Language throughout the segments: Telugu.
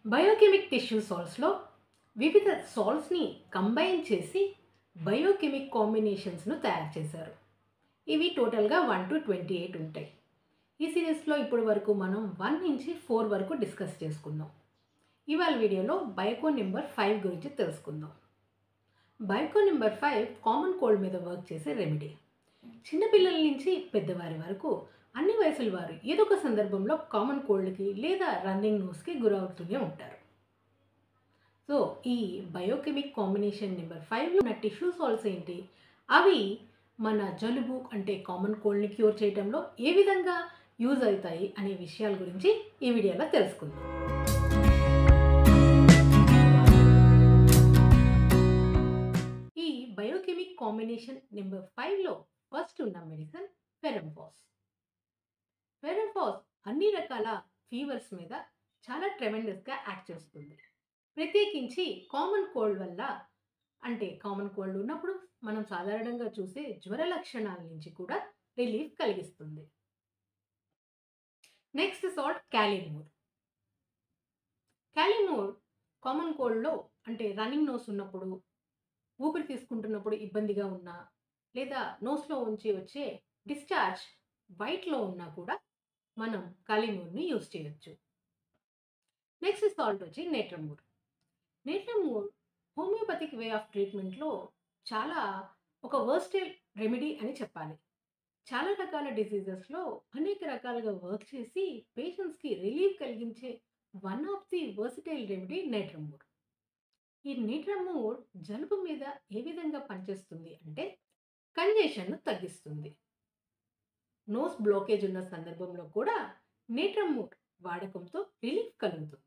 బయోకెమిక్ టిష్యూ సాల్ట్స్లో వివిధ సాల్ట్స్ని కంబైన్ చేసి బయోకెమిక్ కాంబినేషన్స్ను తయారు చేశారు ఇవి టోటల్గా వన్ టు ట్వంటీ ఎయిట్ ఉంటాయి ఈ సిరీస్లో ఇప్పటి వరకు మనం వన్ నుంచి ఫోర్ వరకు డిస్కస్ చేసుకుందాం ఇవాళ వీడియోలో బయోకో నెంబర్ ఫైవ్ గురించి తెలుసుకుందాం బయోకో నెంబర్ ఫైవ్ కామన్ కోల్డ్ మీద వర్క్ చేసే రెమెడీ చిన్నపిల్లల నుంచి పెద్దవారి వరకు అన్ని వయసుల వారు ఏదో ఒక సందర్భంలో కామన్ కోల్డ్కి లేదా రన్నింగ్ నోస్కి గురవుతూనే ఉంటారు సో ఈ బయోకెమిక్ కాంబినేషన్ నెంబర్ ఫైవ్లో ఉన్న టిష్యూ సాల్ట్స్ ఏంటి అవి మన జలుబు అంటే కామన్ కోల్డ్ని క్యూర్ చేయడంలో ఏ విధంగా యూజ్ అవుతాయి అనే విషయాల గురించి ఈ వీడియోలో తెలుసుకుందాం ఈ బయోకెమిక్ కాంబినేషన్ నెంబర్ ఫైవ్లో ఫస్ట్ ఉన్న మెడిసిన్ ఫెరంఫాస్ ఫెరంఫాస్ అన్ని రకాల ఫీవర్స్ మీద చాలా ట్రెమెండస్గా యాక్ట్ చేస్తుంది ప్రత్యేకించి కామన్ కోల్డ్ వల్ల అంటే కామన్ కోల్డ్ ఉన్నప్పుడు మనం సాధారణంగా చూసే జ్వర లక్షణాల నుంచి కూడా రిలీఫ్ కలిగిస్తుంది next salt kali mur kali mur common కోల్డ్లో అంటే రన్నింగ్ నోస్ ఉన్నప్పుడు ఊపిరి తీసుకుంటున్నప్పుడు ఇబ్బందిగా ఉన్నా లేదా నోస్లో ఉంచి వచ్చే డిశ్చార్జ్ వైట్లో ఉన్నా కూడా మనం కాలిమూర్ని యూజ్ చేయొచ్చు నెక్స్ట్ సాల్ట్ వచ్చి natrum mur natrum mur homeopathic way of ట్రీట్మెంట్లో చాలా ఒక వర్స్టైల్ రెమెడీ అని చెప్పాలి చాలా రకాల డిసీజెస్లో అనేక రకాలుగా వర్క్ చేసి పేషెంట్స్కి రిలీఫ్ కలిగించే one of the versatile remedy natrum mur ఈ నేట్రమూర్ జలుబు మీద ఏ విధంగా పనిచేస్తుంది అంటే కంజెషన్ను తగ్గిస్తుంది నోస్ బ్లాకేజ్ ఉన్న సందర్భంలో కూడా నేట్రమూర్ వాడకంతో రిలీఫ్ కలుగుతుంది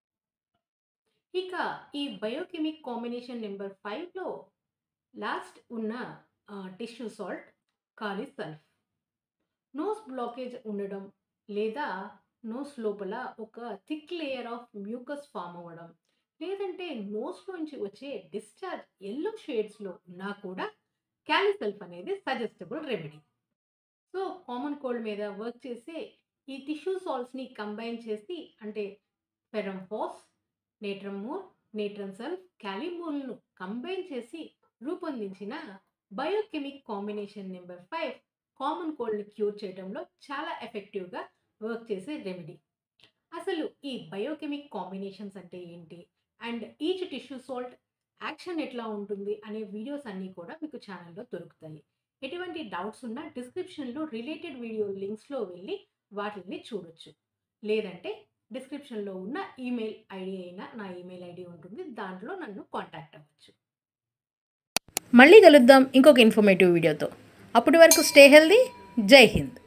ఇక ఈ బయోకెమిక్ కాంబినేషన్ నెంబర్ ఫైవ్లో లాస్ట్ ఉన్న tissue salt kali sulph nose blockage ఉండడం లేదా నోస్ లోపల ఒక thick layer of mucus form అవ్వడం లేదంటే నోస్లోంచి వచ్చే డిశ్చార్జ్ ఎల్లో షేడ్స్లో ఉన్నా కూడా క్యాలిసల్ఫ్ అనేది suggestible remedy so common cold మీద వర్క్ చేసే ఈ టిష్యూ సాల్ట్స్ని కంబైన్ చేసి అంటే ఫెరంఫాస్ నేట్రమూర్ నేట్రన్సల్ఫ్ క్యాలిమూల్ను కంబైన్ చేసి రూపొందించిన biochemic combination number five common కోల్డ్ని క్యూర్ చేయడంలో చాలా ఎఫెక్టివ్గా వర్క్ చేసే రెమెడీ అసలు ఈ బయోకెమిక్ కాంబినేషన్స్ అంటే ఏంటి and each tissue salt action ఎట్లా ఉంటుంది అనే వీడియోస్ అన్నీ కూడా మీకు ఛానల్లో దొరుకుతాయి ఎటువంటి డౌట్స్ ఉన్నా డిస్క్రిప్షన్లో రిలేటెడ్ వీడియో లింక్స్లో వెళ్ళి వాటిని చూడొచ్చు లేదంటే డిస్క్రిప్షన్లో ఉన్న ఈమెయిల్ ఐడి అయినా నా ఈమెయిల్ ఐడి ఉంటుంది దాంట్లో నన్ను కాంటాక్ట్ అవ్వచ్చు మళ్ళీ కలుద్దాం ఇంకొక ఇన్ఫర్మేటివ్ వీడియోతో అప్పటి వరకు స్టే హెల్దీ జై హింద్